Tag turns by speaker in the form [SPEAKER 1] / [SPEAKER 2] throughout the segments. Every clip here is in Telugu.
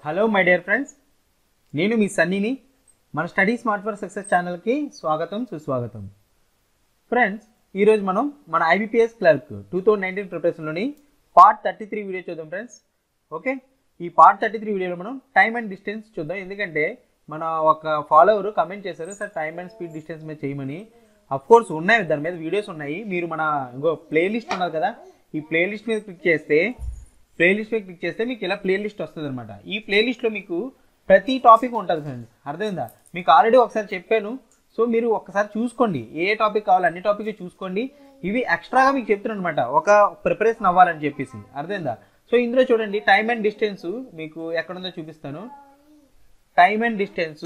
[SPEAKER 1] హలో మై డియర్ ఫ్రెండ్స్ నేను మీ సన్నీని మన స్టడీ స్మార్ట్ ఫర్ సక్సెస్ ఛానల్కి స్వాగతం సుస్వాగతం ఫ్రెండ్స్ ఈరోజు మనం మన IBPS clerk two thousand nineteen ప్రిపరేషన్లోని పార్ట్ థర్టీ త్రీ వీడియో చూద్దాం ఫ్రెండ్స్ ఓకే ఈ పార్ట్ థర్టీ త్రీ వీడియోలో మనం టైమ్ అండ్ డిస్టెన్స్ చూద్దాం ఎందుకంటే మన ఒక ఫాలోవర్ కమెంట్ చేశారు sir time and speed distance మీద చేయమని అఫ్ కోర్స్ ఉన్నాయి దాని మీద వీడియోస్ ఉన్నాయి మీరు మన ఇంకో ప్లేలిస్ట్ ఉన్నారు కదా ఈ ప్లేలిస్ట్ మీద క్లిక్ చేస్తే ప్లేలిస్ట్ మీద క్లిక్ చేస్తే మీకు ఇలా ప్లేలిస్ట్ వస్తుంది అనమాట ఈ ప్లేలిస్ట్లో మీకు ప్రతి టాపిక్ ఉంటుంది ఫ్రెండ్స్ అర్థమైందా మీకు ఆల్రెడీ ఒకసారి చెప్పాను సో మీరు ఒక్కసారి చూసుకోండి ఏ టాపిక్ కావాలి అన్ని టాపిక్ చూసుకోండి ఇవి ఎక్స్ట్రాగా మీకు చెప్తున్నాను అనమాట ఒక ప్రిపరేషన్ అవ్వాలని చెప్పేసి అర్థమైందా సో ఇందులో చూడండి టైమ్ అండ్ డిస్టెన్స్ మీకు ఎక్కడుందో చూపిస్తాను టైమ్ అండ్ డిస్టెన్స్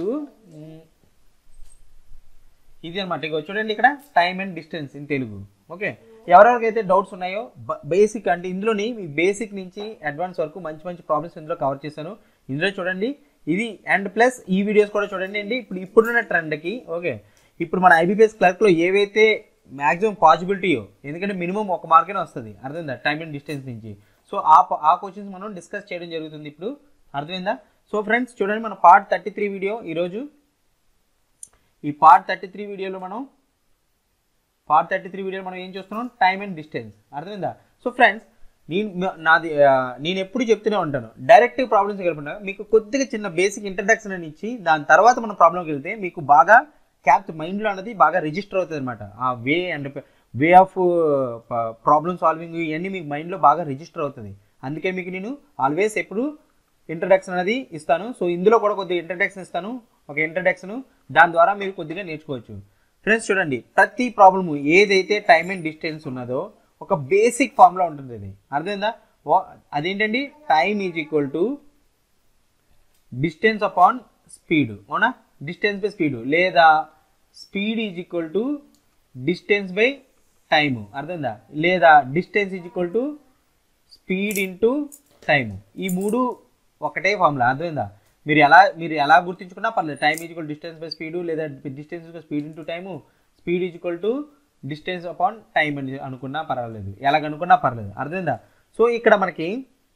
[SPEAKER 1] ఇది అనమాట ఇగో చూడండి ఇక్కడ time and distance in Telugu okay ఎవరెవరికైతే డౌట్స్ ఉన్నాయో బేసిక్ అంటే ఇందులోని మీ బేసిక్ నుంచి అడ్వాన్స్ వరకు మంచి మంచి ప్రాబ్లమ్స్ ఇందులో కవర్ చేశాను ఇందులో చూడండి ఇది అండ్ ప్లస్ ఈ వీడియోస్ కూడా చూడండి అండి ఇప్పుడు ఇప్పుడున్న ట్రెండ్కి ఓకే ఇప్పుడు మన ఐబీపీఎస్ క్లర్క్లో ఏవైతే మ్యాక్సిమం పాసిబిలిటీయో ఎందుకంటే మినిమం ఒక మార్కేనే వస్తుంది అర్థమైందా టైమ్ అండ్ డిస్టెన్స్ నుంచి సో ఆ ప- ఆ క్వశ్చన్స్ మనం డిస్కస్ చేయడం జరుగుతుంది ఇప్పుడు అర్థమైందా సో ఫ్రెండ్స్ చూడండి మన పార్ట్ థర్టీ త్రీ వీడియో ఈరోజు ఈ పార్ట్ థర్టీ త్రీ వీడియోలో మనం పార్ట్ థర్టీ త్రీ వీడియోలో మనం ఏం చూస్తున్నాం టైమ్ అండ్ డిస్టెన్స్ అర్థమైందా సో ఫ్రెండ్స్ నేను మ- నాది ఆ, నేను ఎప్పుడు చెప్తూనే ఉంటాను డైరెక్ట్ ప్రాబ్లమ్స్ కలపకుండా మీకు కొద్దిగా చిన్న బేసిక్ ఇంట్రడక్షన్ అని ఇచ్చి దాని తర్వాత మన ప్రాబ్లంకి వెళ్తే మీకు బాగా క్యాప్ట్ మైండ్లో అనేది బాగా రిజిస్టర్ అవుతుంది అనమాట ఆ way and way of problem solving ఇవన్నీ మీకు మైండ్లో బాగా రిజిస్టర్ అవుతుంది అందుకే మీకు నేను ఆల్వేస్ ఎప్పుడు ఇంట్రడక్షన్ అనేది ఇస్తాను సో ఇందులో కూడా కొద్దిగా ఇంట్రడక్షన్ ఇస్తాను ఒక ఇంట్రడక్షన్ దాని ద్వారా మీరు కొద్దిగా నేర్చుకోవచ్చు ఫ్రెండ్స్ చూడండి ప్రతి ప్రాబ్లము ఏదైతే టైమ్ అండ్ డిస్టెన్స్ ఉన్నదో ఒక బేసిక్ ఫార్ములా ఉంటుంది అది అర్థమైందా వా- అదేంటండి time is equal to distance upon speed అవునా డిస్టెన్స్ బై స్పీడ్ లేదా speed is equal to distance by time అర్థమైందా లేదా distance is equal to speed into time ఈ మూడు ఒకటే ఫార్ములా అర్థమైందా మీరు ఎలా మీరు ఎలా గుర్తించుకున్నా పర్లేదు time is equal distance by speed లేదా distance speed into time speed is equal to distance upon time అని అనుకున్నా పర్వాలేదు ఎలాగ అనుకున్నా పర్లేదు అర్థమైందా సో ఇక్కడ మనకి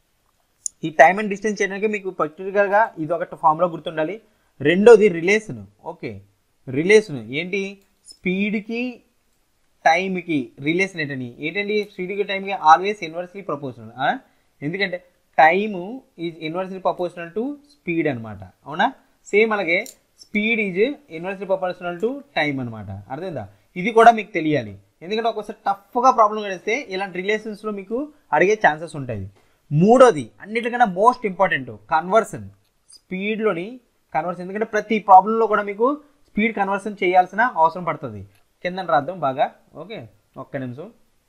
[SPEAKER 1] ఈ టైం అండ్ డిస్టెన్స్ చేయడానికి మీకు పర్టికులర్గా ఇది ఒకటి ఫామ్లో గుర్తుండాలి రెండోది రిలేషన్ ఓకే రిలేషన్ ఏంటి స్పీడ్కి టైంకి రిలేషన్ ఏంటని ఏంటండి స్పీడ్కి టైంకి ఆల్వేస్ ఇన్వర్స్లీ ప్రపోజనల్ ఎందుకంటే time is inversely proportional to speed అనమాట అవునా సేమ్ అలాగే speed is inversely proportional to time అనమాట అర్థమైందా ఇది కూడా మీకు తెలియాలి ఎందుకంటే ఒక్కోసారి టఫ్గా ప్రాబ్లం గడిస్తే ఇలాంటి రిలేషన్స్లో మీకు అడిగే ఛాన్సెస్ ఉంటాయి మూడోది అన్నిటికన్నా మోస్ట్ ఇంపార్టెంట్ కన్వర్షన్ స్పీడ్లోని కన్వర్షన్ ఎందుకంటే ప్రతి ప్రాబ్లంలో కూడా మీకు స్పీడ్ కన్వర్షన్ చేయాల్సిన అవసరం పడుతుంది కింద రాద్దాం బాగా ఓకే ఒక్క నిమిషం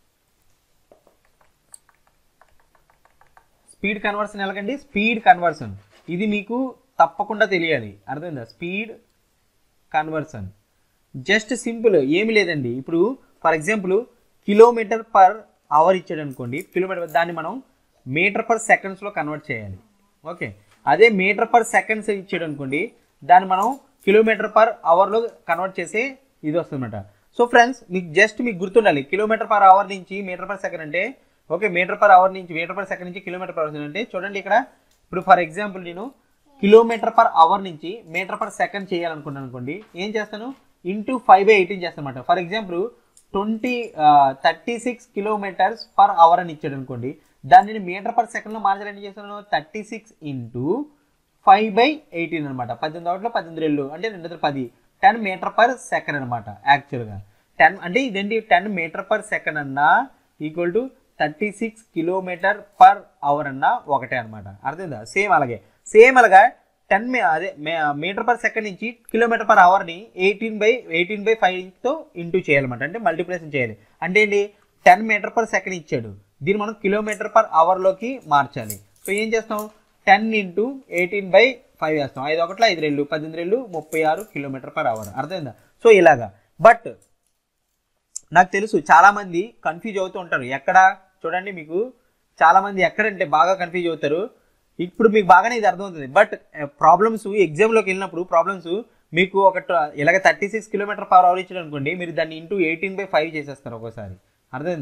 [SPEAKER 1] స్పీడ్ కన్వర్షన్ ఎలాగండి స్పీడ్ కన్వర్షన్ ఇది మీకు తప్పకుండా తెలియాలి అర్థమైందా స్పీడ్ కన్వర్షన్ జస్ట్ సింపుల్ ఏమి లేదండి ఇప్పుడు for example kilometre per hour ఇచ్చాడు అనుకోండి కిలోమీటర్ దాన్ని మనం మీటర్ పర్ సెకండ్స్లో కన్వర్ట్ చేయాలి ఓకే అదే మీటర్ పర్ సెకండ్స్ ఇచ్చాడు అనుకోండి దాన్ని మనం కిలోమీటర్ పర్ అవర్లో కన్వర్ట్ చేసే ఇది వస్తుందన్నమాట సో ఫ్రెండ్స్ మీకు జస్ట్ మీకు గుర్తుండాలి కిలోమీటర్ పర్ అవర్ నుంచి మీటర్ పర్ సెకండ్ అంటే ఓకే మీటర్ పర్ అవర్ నుంచి మీటర్ పర్ సెకండ్ నుంచి కిలోమీటర్ పర్ అవర్ అంటే చూడండి ఇక్కడ ఇప్పుడు ఫర్ ఎగ్జాంపుల్ నేను కిలోమీటర్ పర్ అవర్ నుంచి మీటర్ పర్ సెకండ్ చేయాలనుకున్నాను అనుకోండి ఏం చేస్తాను ఇంటూ ఫైవ్ బై ఎయిటీన్ చేస్తాను అనమాట for example twenty thirty six kilometres per hour అని ఇచ్చాడు అనుకోండి దాన్ని నేను మీటర్ పర్ సెకండ్లో మార్చాలని ఏం చేస్తాను thirty six into five by eighteen అనమాట పద్దెనిమిది ఒకటిలో పద్దెనిమిది రెండు అంటే రెండు వందల పది టెన్ మీటర్ పర్ సెకండ్ అనమాట యాక్చువల్గా టెన్ అంటే ఇదేంటి టెన్ మీటర్ పర్ సెకండ్ అన్నా equal to thirty six kilometre per hour అన్నా ఒకటే అనమాట అర్థమైందా సేమ్ అలాగే సేమ్ అలాగా టెన్ అదే మీటర్ పర్ సెకండ్ నుంచి కిలోమీటర్ పర్ అవర్ని ఎయిటీన్ బై ఎయిటీన్ బై ఫైవ్తో ఇంటూ చేయాలన్నమాట అంటే మల్టిప్లేషన్ చేయాలి అంటే ఏంటి టెన్ మీటర్ పర్ సెకండ్ ఇచ్చాడు దీన్ని మనం కిలోమీటర్ పర్ అవర్లోకి మార్చాలి సో ఏం చేస్తాం ten into eighteen by five వేస్తాం ఐదు ఒకట్ల ఐదు రెండు పద్దెనిమిది రెండు ముప్పై ఆరు కిలోమీటర్ పర్ అవర్ అర్థమైందా సో ఇలాగా బట్ నాకు తెలుసు చాలా మంది కన్ఫ్యూజ్ అవుతూ ఉంటారు ఎక్కడ చూడండి మీకు చాలా మంది ఎక్కడంటే బాగా కన్ఫ్యూజ్ అవుతారు ఇప్పుడు మీకు బాగానే ఇది అర్థమవుతుంది బట్ ప్రాబ్లమ్స్ ఎగ్జామ్లోకి వెళ్ళినప్పుడు ప్రాబ్లమ్స్ మీకు ఒక ట- ఇలాగ thirty six kilometre per hour ఇచ్చాడు అనుకోండి మీరు దాన్ని ఇంటూ ఎయిటీన్ బై ఫైవ్ చేసేస్తారు ఒక్కోసారి అర్థమైందా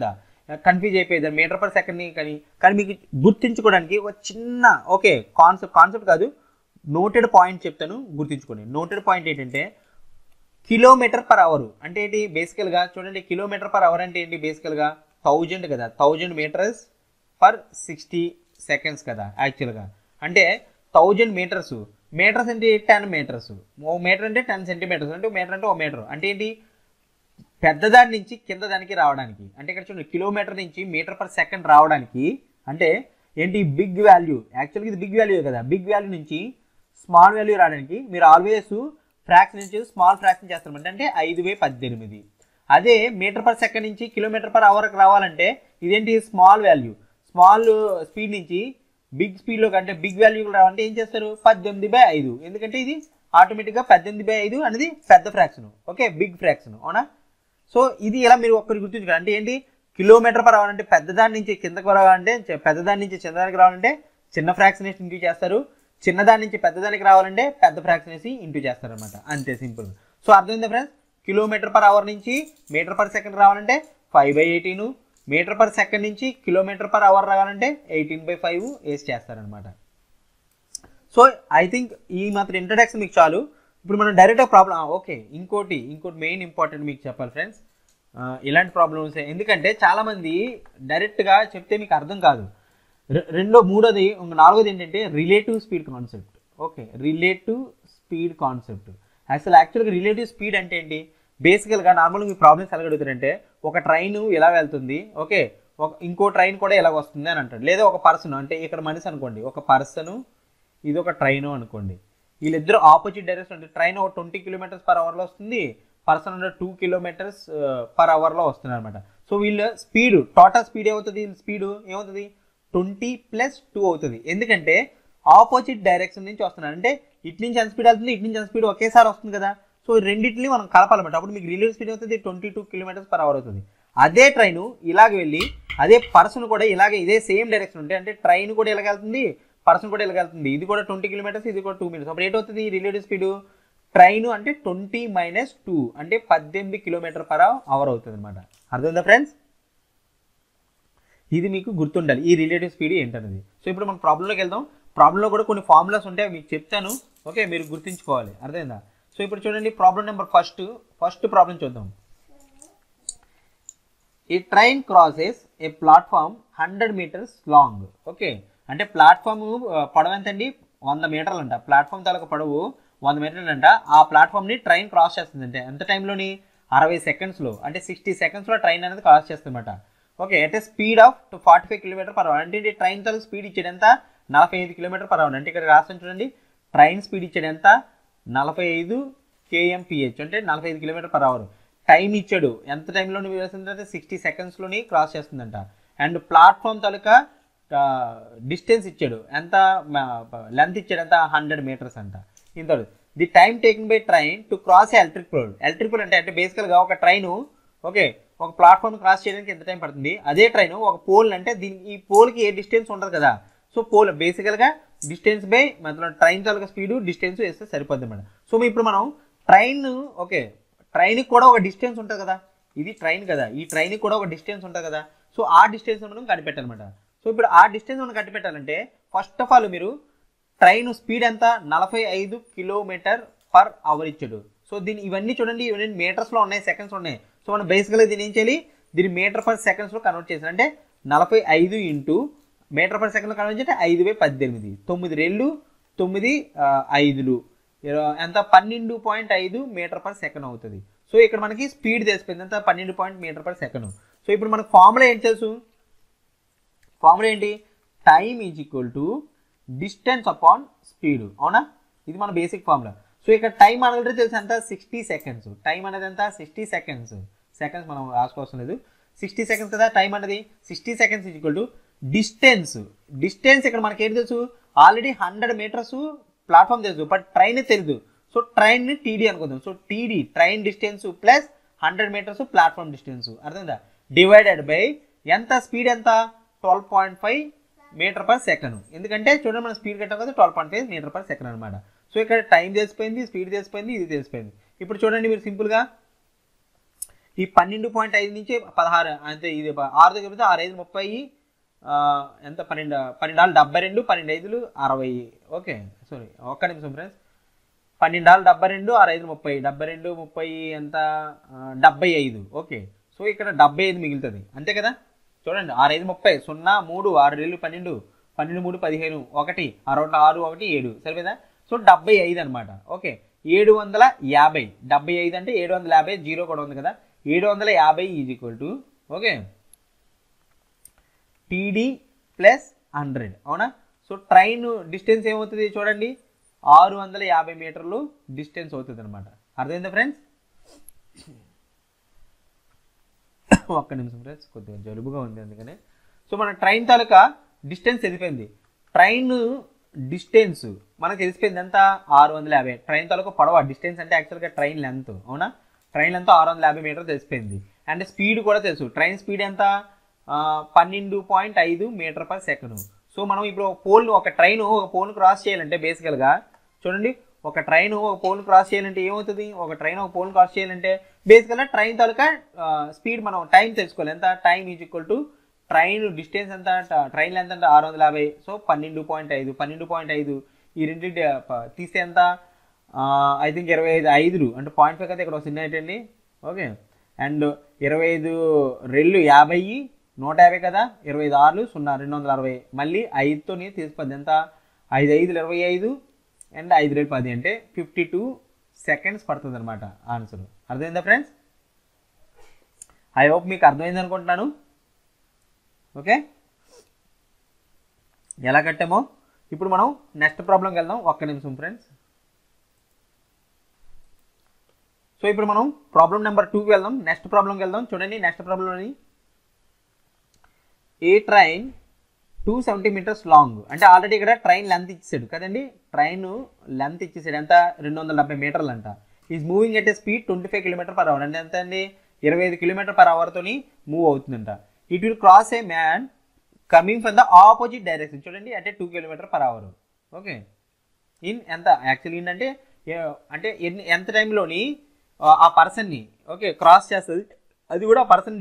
[SPEAKER 1] కన్ఫ్యూజ్ అయిపోయేది మీటర్ పర్ సెకండ్ని కానీ కానీ మీకు గుర్తించుకోవడానికి ఒక చిన్న ఓకే కాన్సెప్ట్ కాన్సెప్ట్ కాదు నోటెడ్ పాయింట్ చెప్తాను గుర్తించుకోండి నోటెడ్ పాయింట్ ఏంటంటే కిలోమీటర్ పర్ అవర్ అంటే ఏంటి బేసికల్గా చూడండి కిలోమీటర్ పర్ అవర్ అంటే ఏంటి బేసికల్గా థౌజండ్ కదా thousand metres per sixty seconds కదా యాక్చువల్గా అంటే థౌజండ్ మీటర్స్ మీటర్స్ అంటే టెన్ మీటర్స్ ఓ మీటర్ అంటే టెన్ సెంటీమీటర్స్ అంటే మీటర్ అంటే ఓ మీటర్ అంటే ఏంటి పెద్దదాని నుంచి కింద దానికి రావడానికి అంటే ఇక్కడ చూడండి కిలోమీటర్ నుంచి మీటర్ పర్ సెకండ్ రావడానికి అంటే ఏంటి బిగ్ వాల్యూ యాక్చువల్గా ఇది బిగ్ వాల్యూ కదా బిగ్ వాల్యూ నుంచి స్మాల్ వాల్యూ రావడానికి మీరు ఆల్వేస్ ఫ్రాక్షన్ నుంచి స్మాల్ ఫ్రాక్షన్ చేస్తారన్నమాట అంటే ఐదు వే పద్దెనిమిది అదే మీటర్ పర్ సెకండ్ నుంచి కిలోమీటర్ పర్ అవర్కి రావాలంటే ఇదేంటి స్మాల్ వాల్యూ స్మాల్ స్పీడ్ నుంచి బిగ్ స్పీడ్లో కంటే బిగ్ వాల్యూ రావాలంటే ఏం చేస్తారు పద్దెనిమిది బై ఐదు ఎందుకంటే ఇది ఆటోమేటిక్గా పద్దెనిమిది బై ఐదు అనేది పెద్ద ఫ్రాక్షన్ ఓకే బిగ్ ఫ్రాక్షన్ అవునా సో ఇది ఇలా మీరు ఒక్కటి గుర్తుంచుకోండి అంటే ఏంటి కిలోమీటర్ పర్ అవర్ అంటే పెద్దదాని నుంచి కిందకు రావాలంటే చె- పెద్దదాని నుంచి చిన్నదానికి రావాలంటే చిన్న ఫ్రాక్షన్ వేసి ఇంటూ చేస్తారు చిన్నదాని నుంచి పెద్దదానికి రావాలంటే పెద్ద ఫ్రాక్షన్ వేసి ఇంటూ చేస్తారు అనమాట అంతే సింపుల్ సో అర్థమైందా ఫ్రెండ్స్ కిలోమీటర్ పర్ అవర్ నుంచి మీటర్ పర్ సెకండ్ రావాలంటే five by eighteen meter per second నుంచి కిలోమీటర్ పర్ అవర్ రావాలంటే ఎయిటీన్ బై ఫైవ్ వేసి చేస్తారనమాట సో ఐ థింక్ ఈ మాత్రం ఇంట్రడక్షన్ మీకు చాలు ఇప్పుడు మనం డైరెక్ట్గా ప్రాబ్లం ఓకే ఇంకోటి ఇంకోటి మెయిన్ ఇంపార్టెంట్ మీకు చెప్పాలి ఫ్రెండ్స్ ఇలాంటి ప్రాబ్లమ్స్ ఎందుకంటే చాలామంది డైరెక్ట్గా చెప్తే మీకు అర్థం కాదు రె- రెండో మూడోది ఇంక నాలుగోది ఏంటంటే relative speed concept okay relative speed concept అసలు యాక్చువల్గా రిలేటివ్ స్పీడ్ అంటే ఏంటి బేసికల్గా నార్మల్గా మీ ప్రాబ్లమ్స్ ఎలా అడుగుతారంటే ఒక ట్రైన్ ఎలా వెళ్తుంది ఓకే ఒక ఇంకో ట్రైన్ కూడా ఎలా వస్తుంది అని అంటాడు లేదా ఒక పర్సన్ అంటే ఇక్కడ మనిషి అనుకోండి ఒక పర్సన్ ఇది ఒక ట్రైన్ అనుకోండి వీళ్ళిద్దరు ఆపోజిట్ డైరెక్షన్ అంటే ట్రైన్ ఒక ట్వంటీ కిలోమీటర్స్ పర్ అవర్లో వస్తుంది పర్సన్ అంటే టూ కిలోమీటర్స్ పర్ అవర్లో వస్తుంది అనమాట సో వీళ్ళ స్పీడ్ టోటల్ స్పీడ్ ఏమవుతుంది వీళ్ళ స్పీడ్ ఏమవుతుంది ట్వంటీ ప్లస్ టూ అవుతుంది ఎందుకంటే ఆపోజిట్ డైరెక్షన్ నుంచి వస్తున్నారు అంటే ఇటు నుంచి ఎంత స్పీడ్ వెళ్తుంది ఇటు నుంచి ఎంత స్పీడ్ ఒకేసారి వస్తుంది కదా సో రెండింటిని మనం కలపాలన్నమాట అప్పుడు మీకు రిలేటివ్ స్పీడ్ అవుతుంది twenty two kilometers per hour అవుతుంది అదే ట్రైన్ ఇలాగ వెళ్ళి అదే పర్సన్ కూడా ఇలాగే ఇదే సేమ్ డైరెక్షన్ ఉంటే అంటే ట్రైన్ కూడా ఇలాగ వెళ్తుంది పర్సన్ కూడా ఇలాగ వెళ్తుంది ఇది కూడా ట్వంటీ కిలోమీటర్స్ ఇది కూడా టూ మినిట్స్ అప్పుడు ఏంటవుతుంది రిలేటివ్ స్పీడ్ ట్రైన్ అంటే ట్వంటీ మైనస్ టూ అంటే పద్దెనిమిది కిలోమీటర్ పర్ అవర్ అవుతుంది అనమాట అర్థమైందా ఫ్రెండ్స్ ఇది మీకు గుర్తుండాలి ఈ రిలేటివ్ స్పీడ్ ఏంటనేది సో ఇప్పుడు మనం ప్రాబ్లంలోకి వెళ్దాం ప్రాబ్లంలో కూడా కొన్ని ఫార్ములాస్ ఉంటాయి మీకు చెప్తాను ఓకే మీరు గుర్తుంచుకోవాలి అర్థమైందా సో ఇప్పుడు చూడండి problem number first first problem చూద్దాం ఈ train crosses a platform hundred meters long okay అంటే ప్లాట్ఫామ్ పొడవు ఎంత అండి వంద మీటర్లు అంట ప్లాట్ఫామ్ తాలూకు పొడవు వంద మీటర్లు అంట ఆ ప్లాట్ఫామ్ని ట్రైన్ క్రాస్ చేస్తుంది అంటే ఎంత టైంలోని అరవై సెకండ్స్లో అంటే సిక్స్టీ సెకండ్స్లో ట్రైన్ అనేది క్రాస్ చేస్తుందన్నమాట okay at a speed of to forty five kilometer per hour అంటే ఇది ట్రైన్ తాలూకు స్పీడ్ ఇచ్చేది ఎంత నలభై ఐదు కిలోమీటర్ పర్ అవర్ అంటే ఇక్కడ రాస్తాను చూడండి ట్రైన్ స్పీడ్ ఇచ్చేది ఎంత నలభై ఐదు కేఎంపిహెచ్ అంటే నలభై ఐదు కిలోమీటర్ పర్ అవర్ టైం ఇచ్చాడు ఎంత టైంలో వేస్తుందంటే సిక్స్టీ సెకండ్స్లోని క్రాస్ చేస్తుందంట అండ్ ప్లాట్ఫామ్ తాలూకా డిస్టెన్స్ ఇచ్చాడు ఎంత లెంత్ ఇచ్చాడు ఎంత హండ్రెడ్ మీటర్స్ అంట ఇంత the time taking by train to cross electric pole electric pole అంటే అంటే బేసికల్గా ఒక ట్రైన్ ఓకే ఒక ప్లాట్ఫామ్ క్రాస్ చేయడానికి ఎంత టైం పడుతుంది అదే ట్రైన్ ఒక పోల్ అంటే దీని ఈ పోల్కి ఏ డిస్టెన్స్ ఉండదు కదా సో పోల్ బేసికల్గా డిస్టెన్స్ బై మధ్యలో ట్రైన్ తాలూకా స్పీడ్ డిస్టెన్స్ వేస్తే సరిపోద్ది మేడం సో ఇప్పుడు మనం ట్రైన్ ఓకే ట్రైన్కి కూడా ఒక డిస్టెన్స్ ఉంటుంది కదా ఇది ట్రైన్ కదా ఈ ట్రైన్కి కూడా ఒక డిస్టెన్స్ ఉంటుంది కదా సో ఆ డిస్టెన్స్ మనం కనిపెట్టాలన్నమాట సో ఇప్పుడు ఆ డిస్టెన్స్ మనం కనిపెట్టాలంటే ఫస్ట్ ఆఫ్ ఆల్ మీరు ట్రైన్ స్పీడ్ ఎంత నలభై ఐదు కిలోమీటర్ పర్ అవర్ ఇచ్చాడు సో దీని ఇవన్నీ చూడండి ఇవన్నీ మీటర్స్లో ఉన్నాయి సెకండ్స్ ఉన్నాయి సో మనం బేసికల్గా దీన్ని ఏం చేయాలి దీన్ని మీటర్ పర్ సెకండ్స్లో కన్వర్ట్ చేసాం అంటే నలభై ఐదు ఇంటూ మీటర్ పర్ సెకండ్లో కన్వర్ట్ చేస్తే ఐదు వే పద్దెనిమిది తొమ్మిది రెళ్ళు తొమ్మిది ఆ, ఐదులు ఇర- ఎంత పన్నెండు పాయింట్ ఐదు మీటర్ పర్ సెకండ్ అవుతుంది సో ఇక్కడ మనకి స్పీడ్ తెలిసిపోయింది ఎంత పన్నెండు point meter per second so ఇప్పుడు మనకు ఫార్ములా ఏంటి తెలుసు ఫార్ములా ఏంటి time is equal to distance upon speed అవునా ఇది మన బేసిక్ ఫార్ములా సో ఇక్కడ టైం అనేది తెలుసు ఎంత సిక్స్టీ సెకండ్స్ టైం అనేది ఎంత సిక్స్టీ సెకండ్స్ సెకండ్స్ మనం రాసుకోవాల్సిన లేదు సిక్స్టీ సెకండ్స్ కదా టైం అనేది sixty seconds is equal to distance distance ఇక్కడ మనకి ఏంటి తెలుసు ఆల్రెడీ హండ్రెడ్ మీటర్స్ ప్లాట్ఫామ్ తెలుసు బట్ ట్రైన్ తెలియదు సో ట్రైన్ని టీడీ అనుకుందాం so TD train distance plus hundred meters platform distance అర్థమైందా డివైడెడ్ బై ఎంత స్పీడ్ ఎంత twelve point five metre per second ఎందుకంటే చూడండి మనం స్పీడ్ కట్టాం కదా twelve point five metre per second అనమాట సో ఇక్కడ టైం తెలిసిపోయింది స్పీడ్ తెలిసిపోయింది ఇది తెలిసిపోయింది ఇప్పుడు చూడండి మీరు సింపుల్గా ఈ పన్నెండు పాయింట్ ఐదు నుంచి పదహారు అంతే ఇది ప- ఆరు దగ్గర పోతే ఆరు ఐదు ముప్పై ఆ, ఎంత పన్నెండు పన్నెండు ఆరు డెబ్బై రెండు పన్నెండు ఐదులు అరవై ఓకే సారీ ఒక్క నిమిషం ఫ్రెండ్స్ పన్నెండు ఆరు డెబ్బై రెండు ఆరు ఐదు ముప్పై డెబ్బై రెండు ముప్పై ఎంత ఆ, డెబ్బై ఐదు ఓకే సో ఇక్కడ డెబ్బై ఐదు మిగులుతుంది అంతే కదా చూడండి ఆరు ఐదు ముప్పై సున్నా మూడు ఆరు రెండు పన్నెండు పన్నెండు మూడు పదిహేను ఒకటి ఆరు ఒకటి ఆరు ఒకటి ఏడు సరిపోయిందా సో డెబ్బై ఐదు అనమాట ఓకే ఏడు వందల యాభై డెబ్బై ఐదు అంటే ఏడు వందల యాభై జీరో కూడా ఉంది కదా ఏడు వందల యాభై is equal to okay TD plus hundred అవునా సో ట్రైన్ డిస్టెన్స్ ఏమవుతుంది చూడండి ఆరు వందల యాభై మీటర్లు డిస్టెన్స్ అవుతుంది అనమాట అర్థమైందా ఫ్రెండ్స్ ఒక్క నిమిషం ఫ్రెండ్స్ కొద్దిగా జలుబుగా ఉంది అందుకనే సో మన ట్రైన్ తాలూకా డిస్టెన్స్ తెలిసిపోయింది ట్రైన్ డిస్టెన్స్ మనకు తెలిసిపోయింది ఎంత ఆరు వందల యాభై ట్రైన్ తాలూకా పొడవ డిస్టెన్స్ అంటే యాక్చువల్గా ట్రైన్ లెంత్ అవునా ట్రైన్ లెంత్ ఆరు వందల యాభై మీటర్ తెలిసిపోయింది అండ్ స్పీడ్ కూడా తెలుసు ట్రైన్ స్పీడ్ ఎంత ఆ, పన్నెండు పాయింట్ ఐదు మీటర్ పర్ సెకండ్ సో మనం ఇప్పుడు పోల్ ఒక ట్రైన్ ఒక పోల్ క్రాస్ చేయాలంటే బేసికల్గా చూడండి ఒక ట్రైన్ ఒక పోల్ క్రాస్ చేయాలంటే ఏమవుతుంది ఒక ట్రైన్ ఒక పోల్ క్రాస్ చేయాలంటే బేసికల్గా ట్రైన్ తాలూకా స్పీడ్ మనం టైం తెలుసుకోవాలి ఎంత time is equal to train distance ఎంత ట్రైన్ లెంత్ అంటే ఆరు వందల యాభై సో పన్నెండు పాయింట్ ఐదు పన్నెండు పాయింట్ ఐదు ఈ రెండు తీస్తే ఎంత ఐ థింక్ ఇరవై ఐదు ఐదులు అంటే పాయింట్ ఫైవ్ కదా ఇక్కడ వస్తుంది ఏంటండి ఓకే అండ్ ఇరవై ఐదు రెళ్ళు యాభై నూట యాభై కదా ఇరవై ఐదు ఆరులు సున్నా రెండు వందల అరవై మళ్ళీ ఐదుతోని తీసిపోద్ది ఎంత ఐదు ఐదులు ఇరవై ఐదు అండ్ ఐదు రేపు పది అంటే ఫిఫ్టీ టూ సెకండ్స్ పడుతుంది అనమాట ఆన్సర్ అర్థమైందా ఫ్రెండ్స్ ఐ హోప్ మీకు అర్థమైంది అనుకుంటున్నాను ఓకే ఎలా కట్టామో ఇప్పుడు మనం నెక్స్ట్ ప్రాబ్లంకి వెళ్దాం ఒక్క నిమిషం ఫ్రెండ్స్ సో ఇప్పుడు మనం ప్రాబ్లం నెంబర్ టూకి వెళ్దాం నెక్స్ట్ ప్రాబ్లంకి వెళ్దాం చూడండి నెక్స్ట్ ప్రాబ్లంలోని a train two seventy meters long అంటే ఆల్రెడీ ఇక్కడ ట్రైన్ లెంత్ ఇచ్చేసాడు కదండి ట్రైన్ లెంత్ ఇచ్చేసాడు ఎంత రెండు వందల డెబ్బై మీటర్లు అంట is moving at a speed twenty five kilometer per hour అంటే ఎంత అండి ఇరవై ఐదు కిలోమీటర్ పర్ అవర్తోని మూవ్ అవుతుందంట it will cross a man coming from the opposite direction చూడండి అంటే two kilometer per hour okay in ఎంత యాక్చువల్లీ ఏంటంటే ఏ- అంటే ఎన్ని ఎంత టైంలోని ఆ పర్సన్ని ఓకే క్రాస్ చేస్తుంది అది కూడా పర్సన్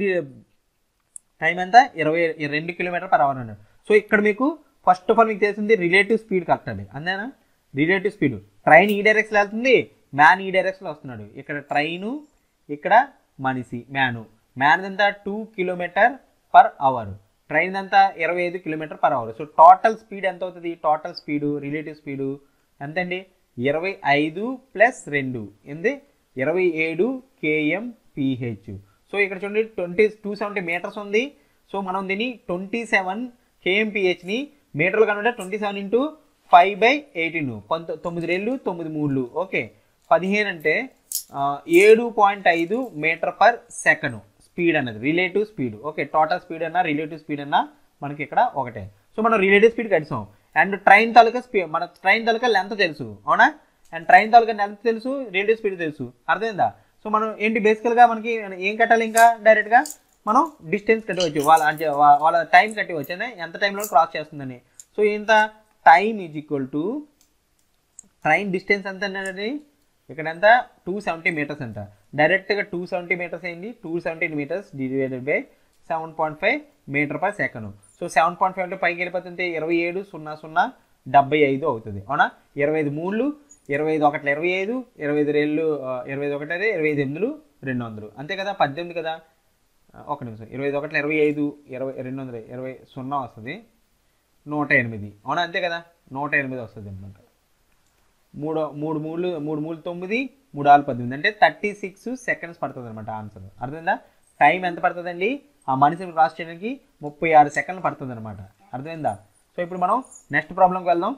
[SPEAKER 1] టైం ఎంత ఇరవై రెండు కిలోమీటర్ పర్ అవర్ అన్నాడు సో ఇక్కడ మీకు ఫస్ట్ ఆఫ్ ఆల్ మీకు తెలిసింది రిలేటివ్ స్పీడ్ కరెక్ట్ అంతేనా రిలేటివ్ స్పీడ్ ట్రైన్ ఈ డైరెక్షన్ వెళ్తుంది మ్యాన్ ఈ డైరెక్షన్లో వస్తున్నాడు ఇక్కడ ట్రైను ఇక్కడ మనిషి మ్యాను మ్యాన్ ఎంత two kilometer per hour train ఎంత ఇరవై ఐదు kilometer per hour so total speed ఎంత అవుతుంది టోటల్ స్పీడు రిలేటివ్ స్పీడు ఎంతండి ఇరవై ఐదు ప్లస్ రెండు ఏంది ఇరవై ఏడు కేఎం పిహెచ్ సో ఇక్కడ చూడండి ట్వంటీ టూ సెవెంటీ మీటర్స్ ఉంది సో మనం దీన్ని ట్వంటీ సెవెన్ కేఎంపిహెచ్ని మీటర్లు కనుంటే twenty seven into five by eighteen పంతొ తొమ్మిది రెండు తొమ్మిది మూడు ఓకే పదిహేను అంటే ఆ, ఏడు పాయింట్ ఐదు మీటర్ పర్ సెకండ్ స్పీడ్ అన్నది relative speed okay total speed అన్నా రిలేటివ్ స్పీడ్ అన్నా మనకి ఇక్కడ ఒకటే సో మనం రిలేటివ్ స్పీడ్ కడిసాం అండ్ ట్రైన్ తాలూకా స్పీ మన ట్రైన్ తాలూకా లెంత్ తెలుసు అవునా అండ్ ట్రైన్ తాలూకా లెంత్ తెలుసు రిలేటివ్ స్పీడ్ తెలుసు అర్థమైందా సో మనం ఏంటి బేసికల్గా మనకి ఏం కట్టాలి ఇంకా డైరెక్ట్గా మనం డిస్టెన్స్ కట్టవచ్చు వాళ్ళ అంటే వా- వాళ్ళ టైం కట్టవచ్చు అంటే ఎంత టైంలో క్రాస్ చేస్తుందని సో ఇంత time is equal to train distance ఎంత అండి ఇక్కడ ఎంత టూ సెవెంటీ మీటర్స్ అంట డైరెక్ట్గా టూ సెవెంటీ మీటర్స్ అయింది two seventy meters divided by seven point five metre per second so seven point five అంటే పైకి వెళ్ళిపోతుంటే ఇరవై ఏడు సున్నా సున్నా డెబ్బై ఐదు అవుతుంది అవునా ఇరవై ఐదు మూడు ఇరవై ఐదు ఒకటి ఇరవై ఐదు ఇరవై ఐదు రెండు ఇరవై ఐదు ఒకటి అదే ఇరవై ఐదు ఎనిమిదిలు రెండు వందలు అంతే కదా పద్దెనిమిది కదా ఆ, ఒక నిమిషం ఇరవై ఐదు ఒకటి ఇరవై ఐదు ఇరవై రెండు వందలు ఇరవై సున్నా వస్తుంది నూట ఎనిమిది అవునా అంతే కదా నూట ఎనిమిది వస్తుంది అనమాట మూడు మూడు మూడు మూడు మూడు తొమ్మిది మూడు ఆరు పద్దెనిమిది అంటే థర్టీ సిక్స్ సెకండ్స్ పడుతుంది అనమాట ఆన్సర్ అర్థమైందా టైం ఎంత పడుతుందండి ఆ మనిషిని క్రాస్ చేయడానికి ముప్పై ఆరు సెకండ్లు పడుతుంది అనమాట అర్థమైందా సో ఇప్పుడు మనం నెక్స్ట్ ప్రాబ్లంకి వెళ్దాం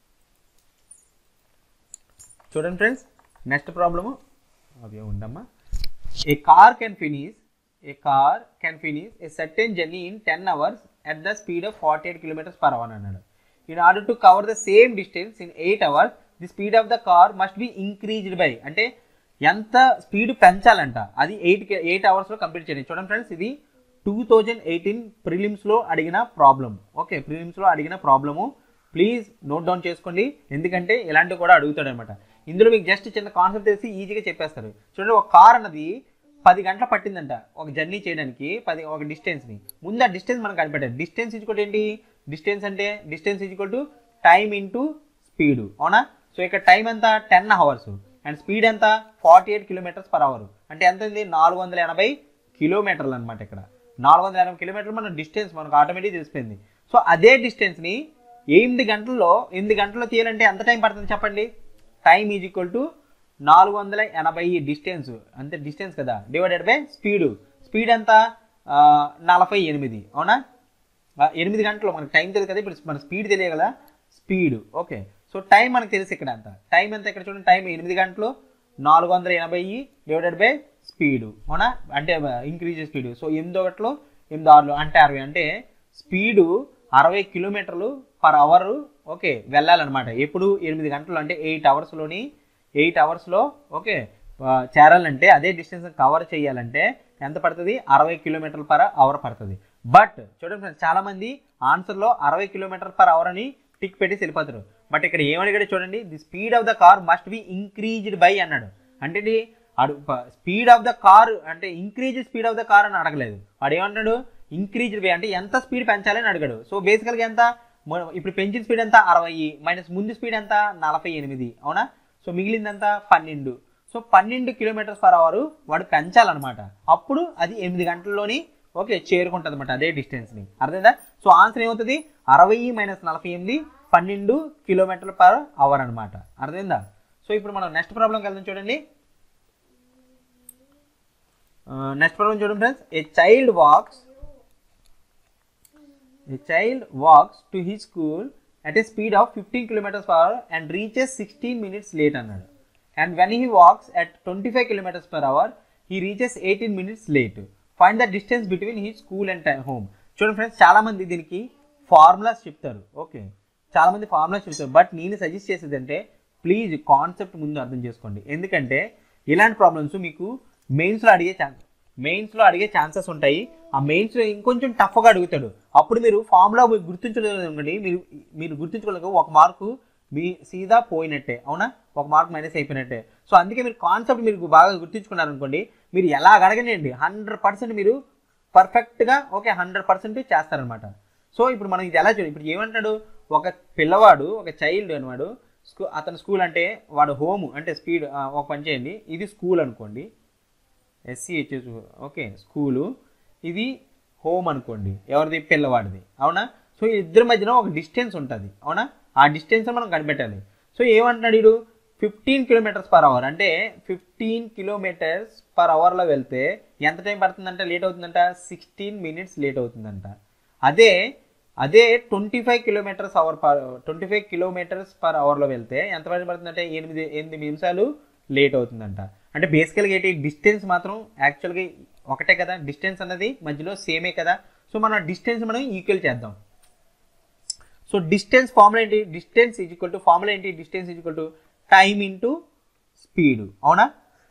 [SPEAKER 1] చూడండి ఫ్రెండ్స్ నెక్స్ట్ ప్రాబ్లము అవి ఉండమ్మా a car can finish a car can finish a certain journey in ten hours at the speed of forty eight kilometers per hour అన్నాడు in order to cover the same distance in eight hours the speed of the car must be increased by అంటే ఎంత స్పీడ్ పెంచాలంట అది ఎయిట్ ఎయిట్ అవర్స్లో కంప్లీట్ చేయండి చూడండి ఫ్రెండ్స్ ఇది టూ థౌజండ్ ఎయిటీన్ ప్రిలిమ్స్లో అడిగిన ప్రాబ్లం ఓకే ప్రిలిమ్స్లో అడిగిన ప్రాబ్లము ప్లీజ్ నోట్ డౌన్ చేసుకోండి ఎందుకంటే ఇలాంటివి కూడా అడుగుతాడు అనమాట ఇందులో మీకు జస్ట్ చిన్న కాన్సెప్ట్ తెలిసి ఈజీగా చెప్పేస్తారు చూడండి ఒక కార్ అన్నది పది గంటలు పట్టిందంట ఒక జర్నీ చేయడానికి పది ఒక డిస్టెన్స్ని ముందు ఆ డిస్టెన్స్ మనం కనిపెట్టాలి డిస్టెన్స్ ఈజ్వల్ ఏంటి డిస్టెన్స్ అంటే distance equal to time into speed అవునా సో ఇక్కడ టైం ఎంత టెన్ అవర్స్ అండ్ స్పీడ్ ఎంత forty eight kilometers per hour అంటే ఎంత ఉంది నాలుగు వందల ఎనభై కిలోమీటర్లు అనమాట ఇక్కడ నాలుగు వందల ఎనభై కిలోమీటర్లు మన డిస్టెన్స్ మనకు ఆటోమేటిక్ తెలిసిపోయింది సో అదే డిస్టెన్స్ని ఎనిమిది గంటల్లో ఎనిమిది గంటల్లో తీయాలంటే ఎంత టైం పడుతుంది చెప్పండి టైం ఈజ్ ఈక్వల్ టు నాలుగు వందల ఎనభై డిస్టెన్స్ అంతే డిస్టెన్స్ కదా డివైడెడ్ బై స్పీడు స్పీడ్ ఎంత ఆ, నలభై ఎనిమిది అవునా ఆ, ఎనిమిది గంటలు మనకు టైం తెలియదు కదా ఇప్పుడు మన స్పీడ్ తెలియదు కదా స్పీడ్ ఓకే సో టైం మనకు తెలుసు ఇక్కడ ఎంత టైం ఎంత ఇక్కడ చూడండి టైం ఎనిమిది గంటలు నాలుగు వందల ఎనభై డివైడెడ్ బై స్పీడు అవునా అంటే ఇంక్రీజ్ స్పీడ్ సో ఎనిమిది ఒకటిలో ఎనిమిది ఆరులు అంటే అరవై అంటే స్పీడు అరవై కిలోమీటర్లు పర్ అవర్ ఓకే వెళ్ళాలన్నమాట ఎప్పుడు ఎనిమిది గంటలు అంటే ఎయిట్ అవర్స్లోని ఎయిట్ అవర్స్లో ఓకే ఆ, చేరాలంటే అదే డిస్టెన్స్ కవర్ చేయాలంటే ఎంత పడుతుంది అరవై కిలోమీటర్ల పర్ అవర్ పడుతుంది బట్ చూడండి ఫ్రెండ్స్ చాలా మంది ఆన్సర్లో అరవై కిలోమీటర్ పర్ అవర్ అని టిక్ పెట్టి వెళ్ళిపోతారు బట్ ఇక్కడ ఏమడిగాడు చూడండి the speed of the car must be increased by అన్నాడు అంటే ఇది అడు స్పీడ్ ఆఫ్ ద కార్ అంటే increase speed of the car అని అడగలేదు వాడు ఏమంటాడు ఇంక్రీజ్డ్ బై అంటే ఎంత స్పీడ్ పెంచాలని అడిగాడు సో బేసికల్గా ఎంత మొ- ఇప్పుడు పెంచిన స్పీడ్ ఎంత అరవై మైనస్ ముందు స్పీడ్ ఎంత నలభై ఎనిమిది అవునా సో మిగిలింది ఎంత పన్నెండు సో పన్నెండు కిలోమీటర్స్ పర్ అవర్ వాడు పెంచాలన్నమాట అప్పుడు అది ఎనిమిది గంటల్లోని ఓకే చేరుకుంటుంది అనమాట అదే డిస్టెన్స్ని అర్థమైందా సో ఆన్సర్ ఏమవుతుంది అరవై మైనస్ నలభై ఎనిమిది పన్నెండు కిలోమీటర్ల పర్ అవర్ అనమాట అర్థమైందా సో ఇప్పుడు మనం నెక్స్ట్ ప్రాబ్లంకి వెళ్దాం చూడండి నెక్స్ట్ ప్రాబ్లం చూడండి friends a child walks A child walks to his school at a speed of 15 kilometers per hour and reaches 16 minutes late అన్నాడు and when he walks at 25 kilometers per hour he reaches 18 minutes late find the distance between his school and ti- home చూడండి ఫ్రెండ్స్ చాలా మంది దీనికి ఫార్ములాస్ చెప్తారు ఓకే చాలా మంది ఫార్ములాస్ చెప్తారు బట్ నేను సజెస్ట్ చేసేది అంటే ప్లీజ్ కాన్సెప్ట్ ముందు అర్థం చేసుకోండి ఎందుకంటే ఇలాంటి ప్రాబ్లమ్స్ మీకు మెయిన్స్లో అడిగే ఛాన్స్ మెయిన్స్లో అడిగే ఛాన్సెస్ ఉంటాయి ఆ మెయిన్స్లో ఇంకొంచెం టఫ్గా అడుగుతాడు అప్పుడు మీరు ఫార్ములా గుర్తించలేదు అనుకోండి మీరు మీరు గుర్తించుకోలేక ఒక మార్కు మీ సీదా పోయినట్టే అవునా ఒక మార్క్ మైనస్ అయిపోయినట్టే సో అందుకే మీరు కాన్సెప్ట్ మీరు బాగా గుర్తించుకున్నారనుకోండి మీరు ఎలా అడగనండి హండ్రెడ్ పర్సెంట్ మీరు పర్ఫెక్ట్గా ఓకే హండ్రెడ్ పర్సెంట్ చేస్తారనమాట సో ఇప్పుడు మనం ఇది ఎలా చూడాలి ఇప్పుడు ఏమంటాడు ఒక పిల్లవాడు ఒక చైల్డ్ అనవాడు స్కూ అతని స్కూల్ అంటే వాడు హోమ్ అంటే స్పీడ్ ఒక పని చేయండి ఇది స్కూల్ అనుకోండి ఎస్సీహెచ్ఎస్ ఓకే స్కూలు ఇది హోమ్ అనుకోండి ఎవరిది పిల్లవాడిది అవునా సో ఈ ఇద్దరి మధ్యన ఒక డిస్టెన్స్ ఉంటుంది అవునా ఆ డిస్టెన్స్ మనం కనిపెట్టాలి సో ఏమంటున్నాడు వీడు ఫిఫ్టీన్ కిలోమీటర్స్ పర్ అవర్ అంటే ఫిఫ్టీన్ కిలోమీటర్స్ పర్ అవర్లో వెళ్తే ఎంత టైం పడుతుందంట లేట్ అవుతుందంట సిక్స్టీన్ మినిట్స్ లేట్ అవుతుందంట అదే అదే twenty five kilometers hour per twenty five kilometers per అవర్లో వెళ్తే ఎంత టైం పడుతుందంటే ఎనిమిది ఎనిమిది నిమిషాలు లేట్ అవుతుందంట అంటే బేసికల్గా ఏంటి డిస్టెన్స్ మాత్రం యాక్చువల్గా ఒకటే కదా డిస్టెన్స్ అన్నది మధ్యలో సేమే కదా సో మనం డిస్టెన్స్ మనం ఈక్వల్ చేద్దాం సో డిస్టెన్స్ ఫార్ములా ఏంటి distance is equal to formula ఏంటి distance is equal to time into speed అవునా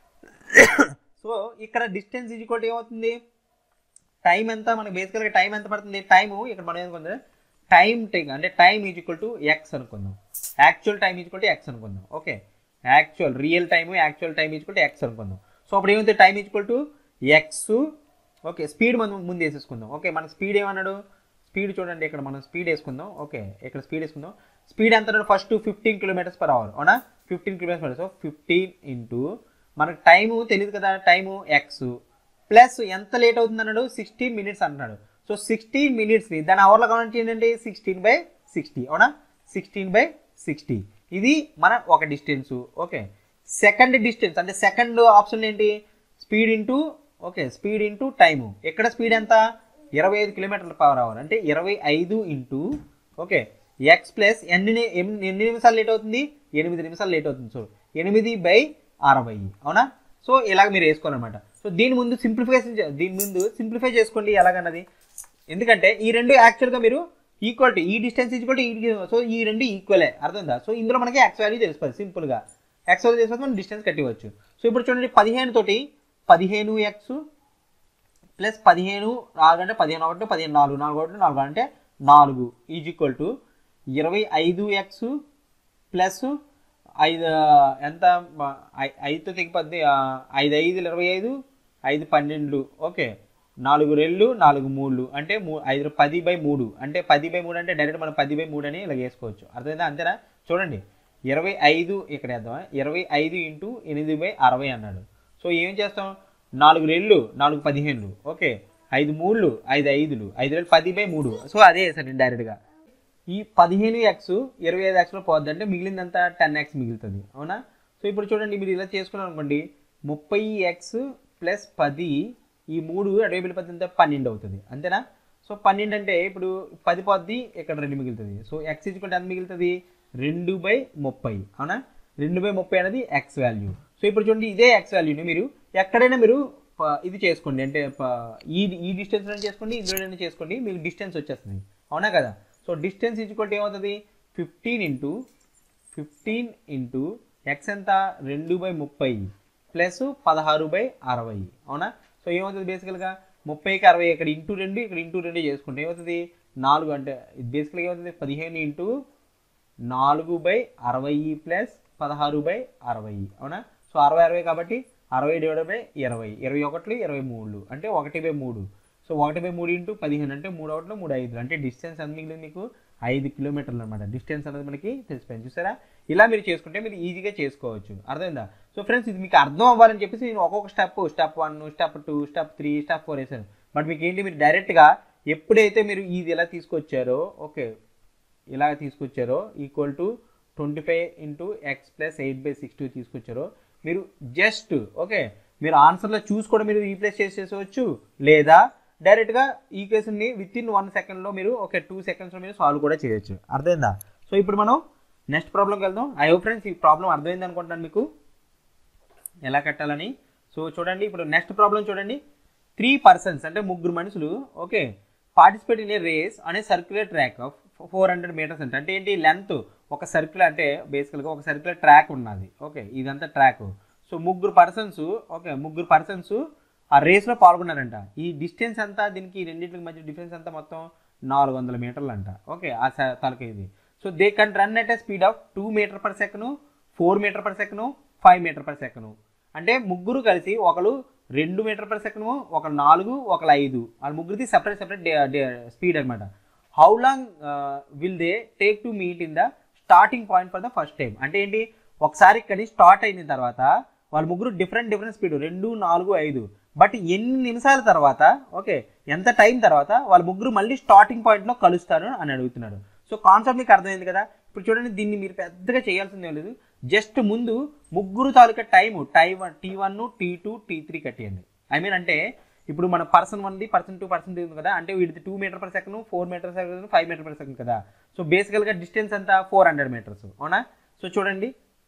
[SPEAKER 1] సో ఇక్కడ డిస్టెన్స్ ఈజ్ ఈక్వల్ టు ఏమవుతుంది టైం ఎంత మనకి బేసికల్గా టైం ఎంత పడుతుంది టైము ఇక్కడ మనం ఏమనుకుందాం టైం టేక్ అంటే time is equal to X అనుకుందాం actual time is equal to X అనుకుందాం okay actual real time actual time is equal to X అనుకుందాం సో అప్పుడు ఏమవుతుంది time is equal to X okay speed మనం ముందు వేసేసుకుందాం ఓకే మన స్పీడ్ ఏమన్నాడు స్పీడ్ చూడండి ఇక్కడ మనం స్పీడ్ వేసుకుందాం ఓకే ఇక్కడ స్పీడ్ వేసుకుందాం స్పీడ్ ఎంత first fifteen kilometers per hour అవునా fifteen kilometers per so fifteen into మనకు టైము తెలియదు కదా టైము ఎక్స్ ప్లస్ ఎంత లేట్ అవుతుంది అన్నాడు సిక్స్టీన్ మినిట్స్ అంటున్నాడు సో సిక్స్టీన్ మినిట్స్ని దాని అవర్లో కౌంట్ చేయండి సిక్స్టీన్ బై సిక్స్టీ అవునా సిక్స్టీన్ బై సిక్స్టీ ఇది మన ఒక డిస్టెన్స్ ఓకే సెకండ్ డిస్టెన్స్ అంటే సెకండ్ ఆప్షన్ ఏంటి speed into okay speed into time ఎక్కడ స్పీడ్ ఎంత ఇరవై ఐదు కిలోమీటర్ల పవర్ అవర్ అంటే ఇరవై ఐదు ఇంటూ ఓకే ఎక్స్ ప్లస్ ఎన్ని ని- ఎన్ని ఎన్ని నిమిషాలు లేట్ అవుతుంది ఎనిమిది నిమిషాలు లేట్ అవుతుంది సో ఎనిమిది బై అరవై అవునా సో ఇలాగ మీరు వేసుకోవాలన్నమాట సో దీని ముందు సింప్లిఫికేషన్ దీని ముందు సింప్లిఫై చేసుకోండి ఎలాగన్నది ఎందుకంటే ఈ రెండు యాక్చువల్గా మీరు ఈక్వల్ టు ఈ డిస్టెన్స్ ఈక్వల్ టు ఈ సో ఈ రెండు ఈక్వలే అర్థమైందా సో ఇందులో మనకి ఎక్స్ వాల్యూ తెలిసిపోతుంది సింపుల్గా ఎక్స్ వాల్యూ తెలిసిపోతే మనం డిస్టెన్స్ కట్టివచ్చు సో ఇప్పుడు చూడండి పదిహేను తోటి పదిహేను ఎక్స్ ప్లస్ పదిహేను నాలుగు అంటే పదిహేను ఒకటి పదిహేను నాలుగు నాలుగు ఒకటి నాలుగు అంటే నాలుగు ఈజ్ ఈక్వల్ టు ఇరవై ఐదు ఎక్స్ ప్లస్ ఐదు ఎంత మ- ఐ- ఐదుతో తెగిపోద్ది ఆ, ఐదు ఐదు ఇరవై ఐదు ఐదు పన్నెండు ఓకే నాలుగు రెళ్ళు నాలుగు మూడు అంటే మూ ఐదు పది బై మూడు అంటే పది బై మూడు అంటే డైరెక్ట్ మనం పది బై మూడు అని ఇలా వేసుకోవచ్చు అర్థమైందా అంతేనా చూడండి ఇరవై ఐదు ఇక్కడ వేద్దామా ఇరవై ఐదు ఇంటూ ఎనిమిది బై అరవై అన్నాడు సో ఏం చేస్తాం నాలుగు రెళ్ళు నాలుగు పదిహేనులు ఓకే ఐదు మూడు ఐదు ఐదులు ఐదు రెళ్ళు పది బై మూడు సో అదే వేసాను డైరెక్ట్గా ఈ పదిహేను ఎక్స్ ఇరవై ఐదు ఎక్స్లో పోద్ది అంటే మిగిలిందంతా టెన్ ఎక్స్ మిగులుతుంది అవునా సో ఇప్పుడు చూడండి మీరు ఇలా చేసుకున్నాం అనుకోండి ముప్పై ఎక్స్ ప్లస్ పది ఈ మూడు అడవి పది ఎంత పన్నెండు అవుతుంది అంతేనా సో పన్నెండు అంటే ఇప్పుడు పది పోద్ది ఇక్కడ రెండు మిగులుతుంది సో ఎక్స్ ఇచ్చుకుంటే ఎంత మిగులుతుంది రెండు బై ముప్పై అవునా రెండు బై ముప్పై అనేది ఎక్స్ వాల్యూ సో ఇప్పుడు చూడండి ఇదే ఎక్స్ వాల్యూని మీరు ఎక్కడైనా మీరు ప- ఇది చేసుకోండి అంటే ప- ఈ ఈ డిస్టెన్స్ చేసుకోండి ఇందులోనే చేసుకోండి మీకు డిస్టెన్స్ వచ్చేస్తుంది అవునా కదా సో డిస్టెన్స్ ఇచ్చుకుంటే ఏమవుతుంది fifteen into fifteen into X ఎంత రెండు బై ముప్పై ప్లస్ పదహారు బై అరవై అవునా సో ఏమవుతుంది బేసికల్గా ముప్పైకి అరవై ఇక్కడ ఇంటూ రెండు ఇక్కడ ఇంటూ రెండు చేసుకుంటే ఏమవుతుంది నాలుగు అంటే ఇది బేసికల్గా ఏమవుతుంది పదిహేను ఇంటూ నాలుగు బై అరవై ప్లస్ పదహారు బై అరవై అవునా సో అరవై అరవై కాబట్టి అరవై డివైడ్ బై ఇరవై ఇరవై ఒకట్లు ఇరవై మూడు అంటే ఒకటి బై మూడు సో ఒకటి బై మూడు ఇంటూ పదిహేను అంటే మూడు ఒకట్లు మూడు ఐదు అంటే డిస్టెన్స్ ఎంత మిగిలింది మీకు ఐదు కిలోమీటర్లు అనమాట డిస్టెన్స్ అనేది మనకి తెలిసిపోయింది చూసారా ఇలా మీరు చేసుకుంటే మీరు ఈజీగా చేసుకోవచ్చు అర్థమైందా సో ఫ్రెండ్స్ ఇది మీకు అర్థం అవ్వాలని చెప్పేసి నేను ఒక్కొక్క step step one step two step three step four వేసాను బట్ మీకు ఏంటి మీరు డైరెక్ట్గా ఎప్పుడైతే మీరు ఇది ఎలా తీసుకొచ్చారో ఓకే ఇలా తీసుకొచ్చారో equal to twenty five into X plus eight by six two తీసుకొచ్చారో మీరు జస్ట్ ఓకే మీరు ఆన్సర్లో చూసి కూడా మీరు రీప్లేస్ చేసేసుకోవచ్చు లేదా డైరెక్ట్గా ఈ కేసుని విత్ ఇన్ వన్ సెకండ్లో మీరు ఓకే టూ సెకండ్స్లో మీరు సాల్వ్ కూడా చేయొచ్చు అర్థమైందా సో ఇప్పుడు మనం నెక్స్ట్ ప్రాబ్లంకి వెళ్దాం ఐ హోప్ ఫ్రెండ్స్ ఈ ప్రాబ్లం అర్థమైంది అనుకుంటున్నాను మీకు ఎలా కట్టాలని సో చూడండి ఇప్పుడు నెక్స్ట్ ప్రాబ్లం చూడండి త్రీ పర్సన్స్ అంటే ముగ్గురు మనుషులు okay participate in a race అనే circular track of four hundred meters అంటే అంటే ఏంటి లెంత్ ఒక సర్కిల్ అంటే బేసికల్గా ఒక సర్క్యులర్ ట్రాక్ ఉన్నది ఓకే ఇదంతా ట్రాక్ సో ముగ్గురు పర్సన్స్ ఓకే ముగ్గురు పర్సన్స్ ఆ రేస్లో పాల్గొన్నారంట ఈ డిస్టెన్స్ అంతా దీనికి ఈ రెండింటికి మధ్య డిఫరెన్స్ అంతా మొత్తం నాలుగు వందల మీటర్లు అంట ఓకే ఆ స- తలక ఇది so they can run at a speed of two metre per second four meter per second five metre per second అంటే ముగ్గురు కలిసి ఒకరు రెండు మీటర్ పర్ సెకండ్ ఒక నాలుగు ఒకరు ఐదు వాళ్ళ ముగ్గురిది సెపరేట్ సెపరేట్ స్పీడ్ అనమాట how long will they take to meet in the starting point for the first time అంటే ఏంటి ఒకసారి ఇక్కడి స్టార్ట్ అయిన తర్వాత వాళ్ళ ముగ్గురు డిఫరెంట్ డిఫరెంట్ స్పీడ్ రెండు నాలుగు ఐదు బట్ ఎన్ని నిమిషాల తర్వాత ఓకే ఎంత టైం తర్వాత వాళ్ళ ముగ్గురు మళ్ళీ స్టార్టింగ్ పాయింట్లో కలుస్తారు అని అడుగుతున్నాడు సో కాన్సెప్ట్ మీకు అర్థమైంది కదా ఇప్పుడు చూడండి దీన్ని మీరు పెద్దగా చేయాల్సింది ఏం లేదు జస్ట్ ముందు ముగ్గురు తాలూకా టైం టై one T one T two T three కట్టేయండి ఐ మీన్ అంటే ఇప్పుడు మన పర్సన్ వన్ది పర్సన్ టూ పర్సన్ ఉంది కదా అంటే వీడిది two metre per second four metre second five metre per second కదా సో బేసికల్గా డిస్టెన్స్ ఎంత ఫోర్ హండ్రెడ్ మీటర్స్ అవునా సో చూడండి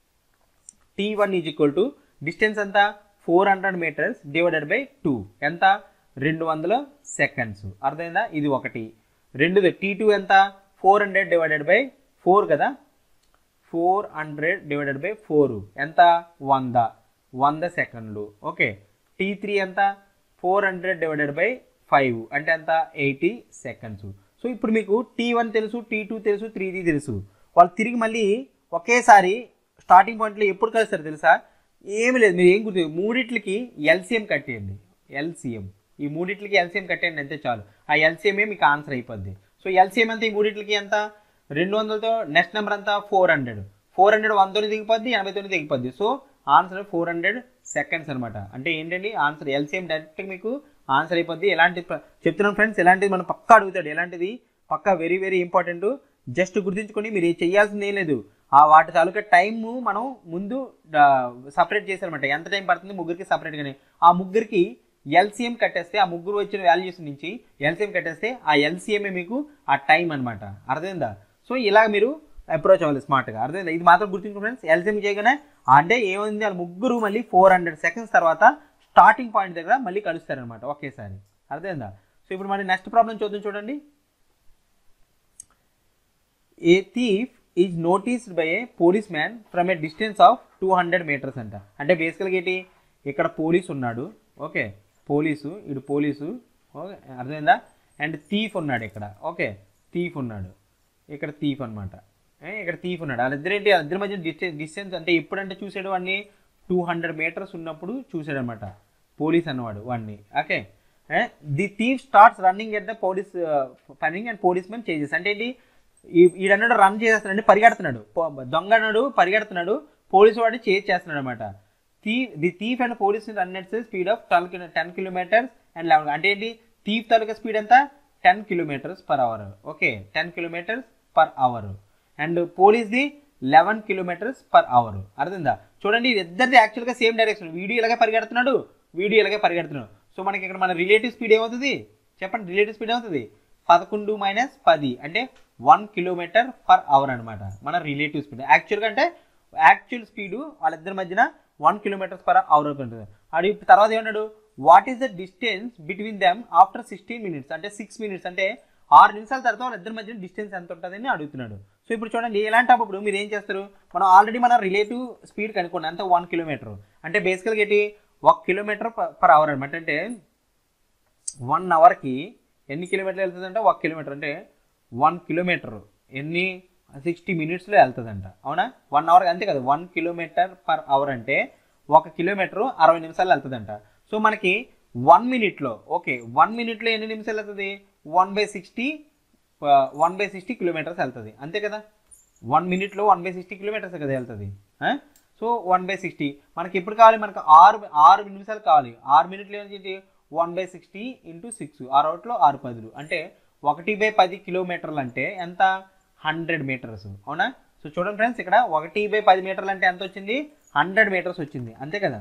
[SPEAKER 1] T one is equal to distance ఎంత four hundred metres divided by two ఎంత రెండు వందల సెకండ్స్ అర్థమైందా ఇది ఒకటి రెండుది టీ టూ ఎంత four hundred divided by four కదా four hundred divided by four ఎంత వంద వంద సెకండ్లు ఓకే టీ త్రీ ఎంత four hundred divided by five అంటే ఎంత ఎయిటీ సెకండ్స్ సో ఇప్పుడు మీకు టీ వన్ తెలుసు టీ టూ తెలుసు త్రీ ది తెలుసు వాళ్ళు తిరిగి మళ్ళీ ఒకేసారి స్టార్టింగ్ పాయింట్లో ఎప్పుడు కలుస్తారు తెలుసా ఏమి లేదు మీరు ఏం గుర్తు మూడిట్లకి ఎల్సిఎం కట్టేయండి ఎల్సిఎం ఈ మూడిట్లకి ఎల్సిఎం కట్టేయండి అంతే చాలు ఆ ఎల్సిఎంఏ మీకు ఆన్సర్ అయిపోద్ది సో ఎల్సిఎం ఎంత ఈ మూడిట్లకి ఎంత రెండు వందలతో నెక్స్ట్ నెంబర్ అంతా ఫోర్ హండ్రెడ్ ఫోర్ హండ్రెడ్ వందతో దిగిపోద్ది ఎనభై తొమ్మిది దిగిపోద్ది so answer four hundred seconds అనమాట అంటే ఏంటండి ఆన్సర్ ఎల్సిఎం డైరెక్ట్ మీకు ఆన్సర్ అయిపోద్ది ఎలాంటి ప్ర- చెప్తున్నాను ఫ్రెండ్స్ ఎలాంటిది మనం పక్కా అడుగుతాడు ఎలాంటిది పక్కా వెరీ వెరీ ఇంపార్టెంట్ జస్ట్ గుర్తుంచుకొని మీరు ఏం చేయాల్సింది ఏం లేదు ఆ వాటి తాలూకా టైము మనం ముందు సపరేట్ చేశారనమాట ఎంత టైం పడుతుంది ముగ్గురికి సపరేట్గానే ఆ ముగ్గురికి ఎల్సిఎం కట్టేస్తే ఆ ముగ్గురు వచ్చిన వాల్యూస్ నుంచి ఎల్సిఎం కట్టేస్తే ఆ ఎల్సిఎంఏ మీకు ఆ టైం అనమాట అర్థమైందా సో ఇలా మీరు అప్రోచ్ అవ్వాలి స్మార్ట్గా అర్థమైందా ఇది మాత్రం గుర్తుంచుకో ఫ్రెండ్స్ ఎల్సిఎం చేయగానే అంటే ఏమైంది వాళ్ళ ముగ్గురు మళ్ళీ ఫోర్ హండ్రెడ్ సెకండ్స్ తర్వాత స్టార్టింగ్ పాయింట్ దగ్గర మళ్ళీ కలుస్తారనమాట ఒకేసారి అర్థమైందా సో ఇప్పుడు మరి నెక్స్ట్ ప్రాబ్లం చూద్దాం చూడండి a thief is noticed by a policeman from a distance of two hundred metres అంట అంటే బేసికల్గా ఏంటి ఇక్కడ పోలీస్ ఉన్నాడు ఓకే పోలీసు ఇడు పోలీసు ఓకే అర్థమైందా అండ్ థీఫ్ ఉన్నాడు ఇక్కడ ఓకే థీఫ్ ఉన్నాడు ఇక్కడ థీఫ్ అనమాట ఇక్కడ థీఫ్ ఉన్నాడు వాళ్ళిద్దరు ఏంటి వాళ్ళిద్దరి మధ్య డిస్టెన్స్ డిస్టెన్స్ అంటే ఎప్పుడంటే చూసాడు వాడిని టూ హండ్రెడ్ మీటర్స్ ఉన్నప్పుడు చూసాడు అనమాట పోలీస్ అన్నవాడు వాడిని okay the thief starts running at the police running and policemen changes అంటే ఏంటి ఈ- ఈడన్నాడు రన్ చేసేస్తున్నాడు పరిగెడుతున్నాడు పో- దొంగ అన్నాడు పరిగెడుతున్నాడు పోలీసు వాడు చేజ్ చేస్తున్నాడు అనమాట థీ the thief and police run at speed of twelve ten kilometres and eleven అంటే ఏంటి థీఫ్ తాలూకా స్పీడ్ ఎంత ten kilometres per hour okay ten kilometres per hour and police the eleven kilometres per hour అర్థందా చూడండి ఇది ఇద్దరిది యాక్చువల్గా సేమ్ డైరెక్షన్ వీడియో ఇలాగే పరిగెడుతున్నాడు వీడియో ఇలాగే పరిగెడుతున్నాడు సో మనకి ఇక్కడ మన రిలేటివ్ స్పీడ్ ఏమవుతుంది చెప్పండి రిలేటివ్ స్పీడ్ ఏమవుతుంది పదకొండు మైనస్ పది అంటే వన్ కిలోమీటర్ పర్ అవర్ అనమాట మన రిలేటివ్ స్పీడ్ యాక్చువల్గా అంటే యాక్చువల్ స్పీడ్ వాళ్ళిద్దరి మధ్యన వన్ కిలోమీటర్స్ పర్ అవర్ ఉంటుంది అది తర్వాత ఏమన్నాడు what is the distance between them after sixteen minutes అంటే సిక్స్ మినిట్స్ అంటే ఆరు నిమిషాల తర్వాత వాళ్ళిద్దరి మధ్య డిస్టెన్స్ ఎంత ఉంటుందని అడుగుతున్నాడు సో ఇప్పుడు చూడండి ఎలాంటప్పుడు మీరు ఏం చేస్తారు మనం ఆల్రెడీ మన రిలేటివ్ స్పీడ్ కనుక్కోండి అంత వన్ కిలోమీటర్ అంటే బేసికల్గా ఏంటి ఒక కిలోమీటర్ పర్ అవర్ అనమాట అంటే వన్ అవర్కి ఎన్ని కిలోమీటర్లు వెళ్తుందంటే ఒక కిలోమీటర్ అంటే వన్ కిలోమీటర్ ఎన్ని సిక్స్టీ మినిట్స్లో వెళ్తుందంట అవునా వన్ అవర్ అంతే కదా వన్ కిలోమీటర్ పర్ అవర్ అంటే ఒక కిలోమీటర్ అరవై నిమిషాలు వెళ్తుందంట సో మనకి వన్ మినిట్లో ఓకే వన్ మినిట్లో ఎన్ని నిమిషాలు వెళ్తుంది one by sixty one by sixty kilometres వెళ్తుంది అంతే కదా వన్ మినిట్లో వన్ బై సిక్స్టీ కిలోమీటర్స్ కదా వెళ్తుంది సో వన్ బై సిక్స్టీ మనకి ఎప్పుడు కావాలి మనకు ఆరు ఆరు నిమిషాలు కావాలి ఆరు మినిట్లు ఏంటి one by sixty into six ఆరు అవుట్లో ఆరు పదులు అంటే ఒకటి బై పది కిలోమీటర్లు అంటే ఎంత హండ్రెడ్ మీటర్స్ అవునా సో చూడండి ఫ్రెండ్స్ ఇక్కడ ఒకటి బై పది మీటర్లు అంటే ఎంత వచ్చింది హండ్రెడ్ మీటర్స్ వచ్చింది అంతే కదా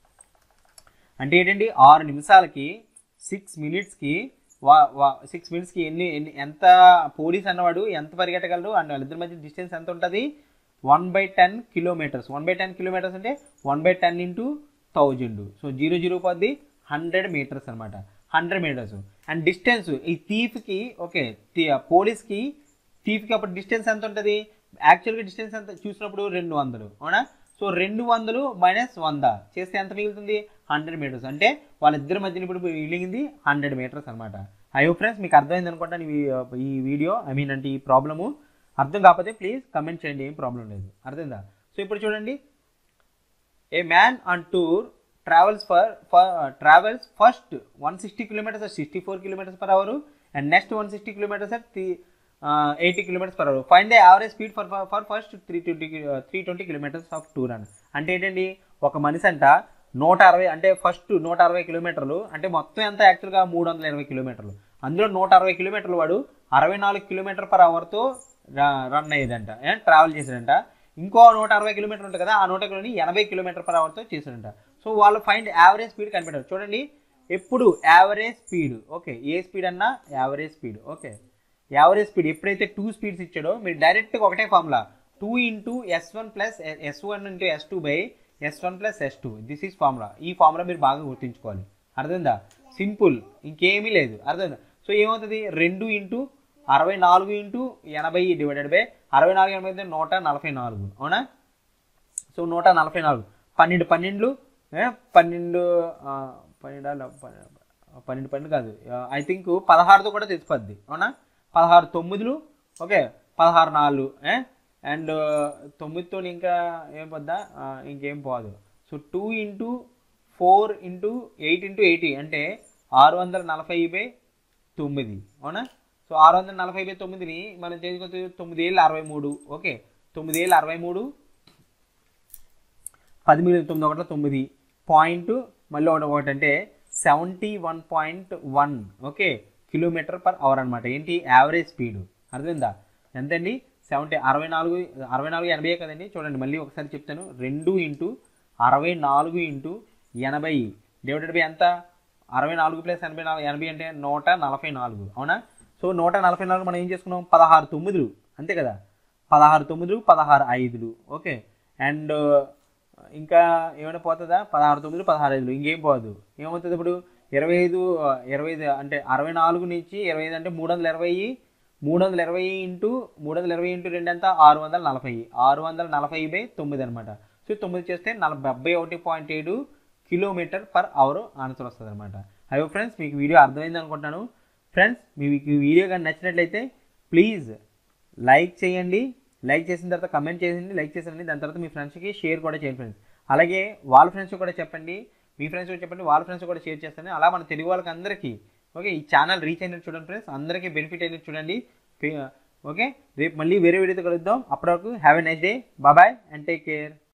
[SPEAKER 1] అంటే ఏంటండి ఆరు నిమిషాలకి సిక్స్ మినిట్స్కి వా వా సిక్స్ మినిట్స్కి ఎన్ని ఎన్ని ఎంత పోలీస్ అన్నవాడు ఎంత పరిగెట్టగలడు అండ్ వాళ్ళిద్దరి మధ్య డిస్టెన్స్ ఎంత ఉంటుంది one by ten kilometres one by ten kilometres అంటే one by ten into thousand so zero zero పది హండ్రెడ్ మీటర్స్ అనమాట హండ్రెడ్ మీటర్స్ అండ్ డిస్టెన్స్ ఈ థీఫ్కి ఓకే పోలీస్కి థీఫ్కి అప్పుడు డిస్టెన్స్ ఎంత ఉంటుంది యాక్చువల్గా డిస్టెన్స్ ఎంత చూసినప్పుడు రెండు వందలు అవునా సో రెండు వందలు మైనస్ వంద చేస్తే ఎంత మిగులుతుంది హండ్రెడ్ మీటర్స్ అంటే వాళ్ళిద్దరి మధ్యన ఇప్పుడు మిగిలింది హండ్రెడ్ మీటర్స్ అనమాట అయ్యో ఫ్రెండ్స్ మీకు అర్థమైంది అనుకుంటాను ఈ ఈ వీడియో ఐ మీన్ అంటే ఈ ప్రాబ్లము అర్థం కాకపోతే ప్లీజ్ కమెంట్ చేయండి ఏం ప్రాబ్లం లేదు అర్థమైందా సో ఇప్పుడు చూడండి a man on tour travels for travels first one sixty kilometres at sixty four kilometres per hour and next one sixty kilometres at eighty kilometres per hour find the average speed for for first three twenty three twenty kilometres of tour అని అంటే ఏంటండి ఒక మనిషి అంట నూట అరవై అంటే ఫస్ట్ నూట అరవై కిలోమీటర్లు అంటే మొత్తం ఎంత యాక్చువల్గా మూడు వందల ఇరవై కిలోమీటర్లు అందులో నూట అరవై కిలోమీటర్లు వాడు అరవై నాలుగు కిలోమీటర్ పర్ అవర్తో రన్ అయ్యేదంట ట్రావెల్ చేసాడంట ఇంకో నూట అరవై కిలోమీటర్ ఉంటుంది కదా ఆ నూట కిలోని ఎనభై కిలోమీటర్ పర్ అవర్తో చేసాడంట సో వాళ్ళు ఫైండ్ యావరేజ్ స్పీడ్ కనిపెట్టారు చూడండి ఎప్పుడు యావరేజ్ స్పీడ్ ఓకే ఏ స్పీడ్ అన్నా average speed okay average speed ఎప్పుడైతే టూ స్పీడ్స్ ఇచ్చాడో మీరు డైరెక్ట్గా ఒకటే formula two into S one plus S one into S two by S one plus S two this is formula ఈ ఫార్ములా మీరు బాగా గుర్తుంచుకోవాలి అర్థమైందా సింపుల్ ఇంకేమీ లేదు అర్థమైందా సో ఏమవుతుంది రెండు ఇంటూ అరవై నాలుగు ఇంటూ ఎనభై డివైడెడ్ బై అరవై నాలుగు ఎనభై అయితే నూట నలభై నాలుగు అవునా సో నూట నలభై నాలుగు పన్నెండు పన్నెండు ఏ, పన్నెండు ఆ, పన్నెండు పన్నెండు పన్నెండు కాదు ఐ థింక్ పదహారుతో కూడా తెలిసిపోద్ది అవునా పదహారు తొమ్మిదిలు ఓకే పదహారు నాలుగు అండ్ తొమ్మిదితో ఇంకా ఏం పోద్దా ఆ, ఇంకేం పోదు so two into four into eight into eighty అంటే ఆరు వందల నలభై బై తొమ్మిది అవునా సో ఆరు వందల నలభై బై తొమ్మిదిని మనం చేసుకుంటే తొమ్మిది ఏళ్ళు అరవై మూడు ఓకే తొమ్మిది ఏళ్ళు అరవై మూడు పదిమిది తొమ్మిది ఒకటి తొమ్మిది పాయింట్ మళ్ళీ ఒకటి ఒకటి అంటే seventy one point one okay kilometre per hour అనమాట ఏంటి యావరేజ్ స్పీడ్ అర్థమైందా ఎంతండి సెవెంటీ అరవై నాలుగు అరవై నాలుగు ఎనభై కదండి చూడండి మళ్ళీ ఒకసారి చెప్తాను రెండు ఇంటూ అరవై నాలుగు ఇంటూ ఎనభై డివైడెడ్ బై ఎంత అరవై నాలుగు ప్లస్ ఎనభై నాలుగు ఎనభై అంటే నూట నలభై నాలుగు అవునా సో నూట నలభై నాలుగు మనం ఏం చేసుకున్నాం పదహారు తొమ్మిదిలు అంతే కదా పదహారు తొమ్మిదిలు పదహారు ఐదులు ఓకే అండ్ ఇంకా ఏమైనా పోతుందా పదహారు తొమ్మిది పదహారు ఐదులు ఇంకేం పోదు ఏమవుతుంది ఇప్పుడు ఇరవై ఐదు ఇరవై ఐదు అంటే అరవై నాలుగు నుంచి ఇరవై ఐదు అంటే మూడు వందల ఇరవై మూడు వందల ఇరవై ఇంటూ మూడు వందల ఇరవై ఇంటూ రెండు ఎంత ఆరు వందల నలభై ఆరు వందల నలభై బై తొమ్మిది అనమాట సో తొమ్మిది చేస్తే నలభై డెబ్బై ఒకటి పాయింట్ ఏడు కిలోమీటర్ పర్ అవర్ ఆన్సర్ వస్తుంది అనమాట అయ్యో ఫ్రెండ్స్ మీకు వీడియో అర్థమైంది అనుకుంటాను ఫ్రెండ్స్ మీకు ఈ వీడియో కానీ నచ్చినట్లయితే ప్లీజ్ లైక్ చేయండి లైక్ చేసిన తర్వాత కమెంట్ చేయండి లైక్ చేసేయండి దాని తర్వాత మీ ఫ్రెండ్స్కి షేర్ కూడా చేయండి ఫ్రెండ్స్ అలాగే వాళ్ళ ఫ్రెండ్స్ కూడా చెప్పండి మీ ఫ్రెండ్స్ కూడా చెప్పండి వాళ్ళ ఫ్రెండ్స్ కూడా షేర్ చేస్తాను అలా మన తెలుగు వాళ్ళకి అందరికీ ఓకే ఈ ఛానల్ రీచ్ అయినట్టు చూడండి ఫ్రెండ్స్ అందరికీ బెనిఫిట్ అయినట్టు చూడండి ఓకే రేపు మళ్ళీ వేరే వీడియోతో కలుద్దాం అప్పటి వరకు have a nice day bye and take care